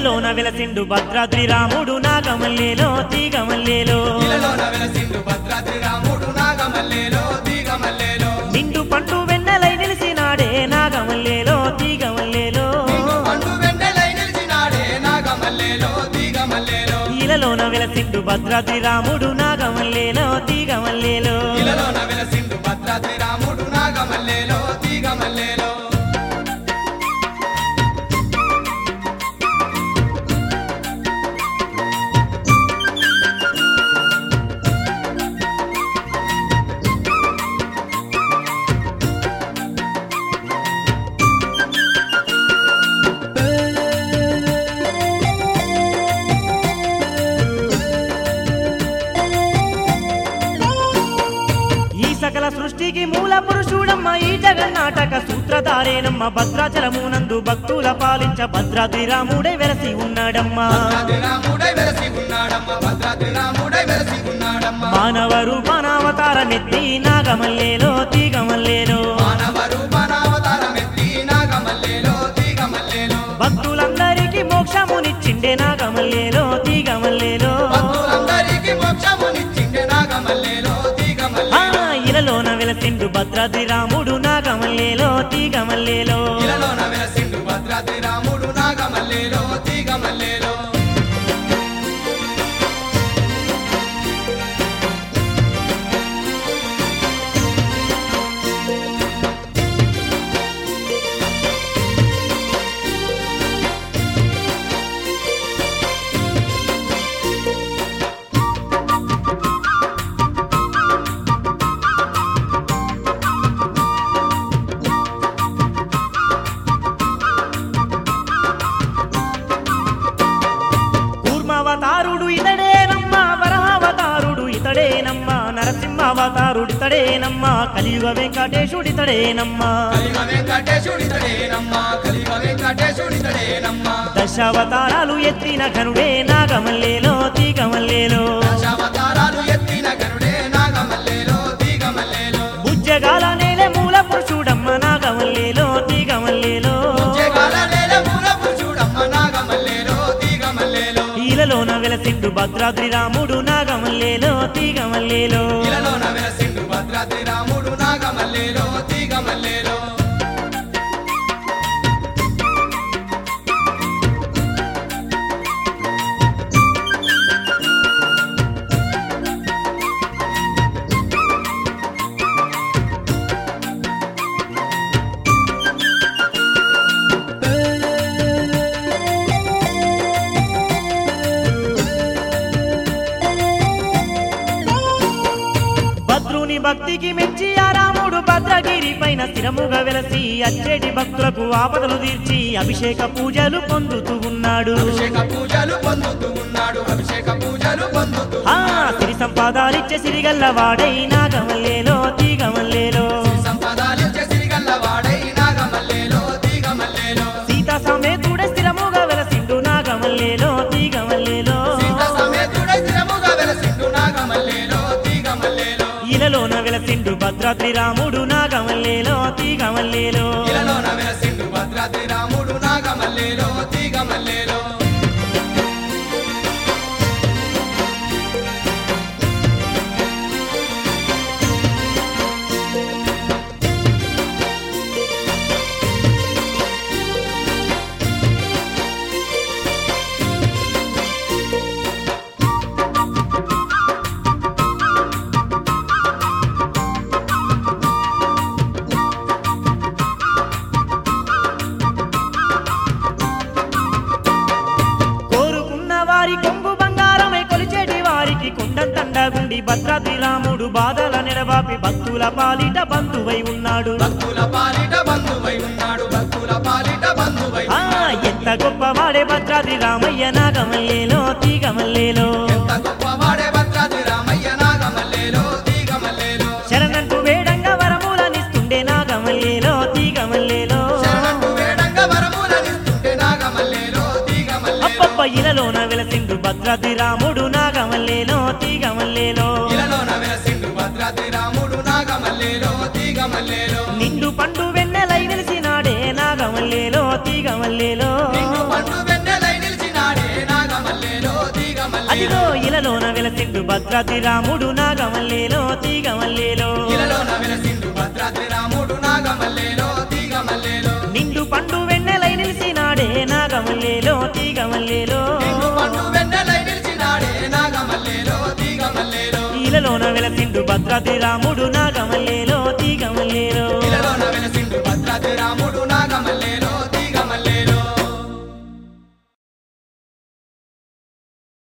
ఇలలోన వెలసిండు భద్రాద్రి రాముడు నాగమల్లేలో తీగమల్లేలో ఇలలోన వెలసిండు భద్రాద్రి రాముడు నాగమల్లేలో తీగమల్లేలో నిండు పండు వెన్నెలై నిలిసినాడే నాగమల్లేలో తీగమల్లేలో నీకు పండు వెన్నెలై నిలిచినాడే నాగమల్లేలో తీగమల్లేలో ఇలలోన వెలసిండు భద్రాద్రి రాముడు నాగమల్లేలో తీగమల్లేలో ఇలలోన వెలసిండు భద్రాద్రి రాముడు నాగమల్లేలో తీగమల్లేలో ఈ సకల సృష్టికి మూల పురుషుడమ్మ ఈ జగన్నాటక సూత్రధారేనమ్మ భద్రాచలమునందు భక్తుల పాలించ భద్రాద్రి రాముడే వెలసి ఉన్నాడమ్మా భద్రాద్రి రాముడై వెలసి ఉన్నాడమ్మ భద్రాద్రి రాముడై వెలసి ఉన్నాడమ్మ మానవ రూపానావతారమెత్తి నాగమల్లేలో తీగమల్లేలో మానవ రూపనావతారమెత్తి నాగమల్లేలో తీగమల్లేలో భక్తులందరికీ మోక్షమునిచ్చిండే నాగమల్లేలో తీగమల్లేలో భక్తులందరికీ మోక్షమునిచ్చిండే నాగమల్లేలో ఆ తీగమల్లేలో ఇలలోన వెలసిండు భద్రాద్రి రాముడు నాగమల్లేలో తీగమల్లేలో ఇలలోన వెలసిండు భద్రాద్రి రాముడు నాగమల్లేలో తీగమల్లేలో కూర్మావతారుడు ఇతడేనమ్మా వరహావతారుడు ఇతడేనమ్మా నరసింహావతారుడు ఇతడేనమ్మా కలియుగ వెంకటేశుడితడేనమ్మా కలిగ వెంకటేశుడితడేనమ్మా కలిగ వెంకటేశుడితడేనమ్మా దశావతారాలు ఎత్తిన ఘనుడే నాగమల్లేలో తీగమల్లేలో దశావతారాలు ఎత్తిన గరుడే నాగమల్లేలో తీగమల్లేలో ఉజ్జగాల నేల మూల పురుషుడమ్మ నాగమల్లేలో తీగమల్లేలో జగాల నేల మూల పురుషుడమ్మ నాగమల్లేలో తీగమల్లేలో ఈలలోన వెలసిండు భద్రాద్రి రాముడు నాగమల్లేలో తీగమల్లేలో ఇలలోన వెలసిండు భద్రాద్రి రాముడు నాగమల్లేలో తీగమల్లేలో భద్రుని భక్తికి మెచ్చి ఆ రాముడు భద్రగిరి పైన స్థిరముగా వెలసి అచ్చేటి భక్తులకు ఆపదలు తీర్చి అభిషేక పూజలు పొందుతూ ఉన్నాడు అభిషేక పూజలు పొందుతూ ఉన్నాడు అభిషేక పూజలు పొందుతూ ఆ సిరి సంపాదాలిచ్చే సిరిగల్ల వాడై నాగమల్లేలో తీగమల్లేలో సంపదాలిచ్చే సిరిగల్ల వాడై నాగమల్లేలో తీగమల్లేలో సీతా సమేతుడ స్థిరముగా వెలసిండు నాగమల్లేలో తీగమల్లేలో సీత సమేతుడై స్థిరముగా వెలసిండు నాగమల్లేలో తీగమల్లేలో ఇలలోన వెలసిండు భద్రాద్రి రాముడు నాగమల్లేలో తీగమల్లేలో ఇలలోన వెలసిండు భద్రాద్రి రాముడు నాగమల్లేలో తీగమల్లేలో కోరుకున్న వారి కొంగు బంగారమై కొలిచేటి వారికి కుండంతండగుండి భద్రాద్రి రాముడు బాధల నెడబాపి భక్తుల పాలిట బంధువై ఉన్నాడు భక్తుల పాలిట బంధువై ఉన్నాడు భక్తుల పాలిట బంధువై ఆ ఎంత గొప్పవాడే భద్రాద్రి రామయ్య నాగమల్లేలో తీగమల్లేలో ఎంత గొప్పవాడే భద్రాద్రి రామయ్య నాగమల్లేలో తీగమల్లేలో శరణంటూ వేడంగా వరములనిస్తుండే నాగమల్లేలో తీగమల్లేలో శరణంటూ వేడంగా వరములనిస్తుంటే నాగమల్లేలో తీగమల్లేలో అప్పప్ప ఇలలోన వెలసిండు భద్రాద్రి రాముడు నాగమల్లేలో తీగమల్లేలో ఇలలోన వెలసిండు భద్రాద్రి రాముడు నాగమల్లేలో తీగమల్లేలో నిండు పండు వెన్నెలై నిలిసినాడే నాగమల్లేలో తీగమల్లేలో నిన్ను పండు వెన్నెలై నిలిచిన అదిగో ఇలలోన వెలసిండు భద్రాద్రి రాముడు నాగమల్లేలో తీగమల్లేలో ఇలలోన వెలసిండు భద్రాద్రి రాముడు నాగమల్లేలో తీగమల్లేలో నిండు పండు వెన్నెలై నిలిసినాడే నాగమల్లేలో తీగమల్లేలో నిన్ను పండు వెన్నెలై నిలిచినాడే నాగమల్లేలో తీగమల్లేలో ఇలలోన వెలసిండు భద్రాద్రి రాముడు నాగమల్లేలో తీగమల్లేలో ఇలలోన వెలసిండు భద్రాద్రి రాముడు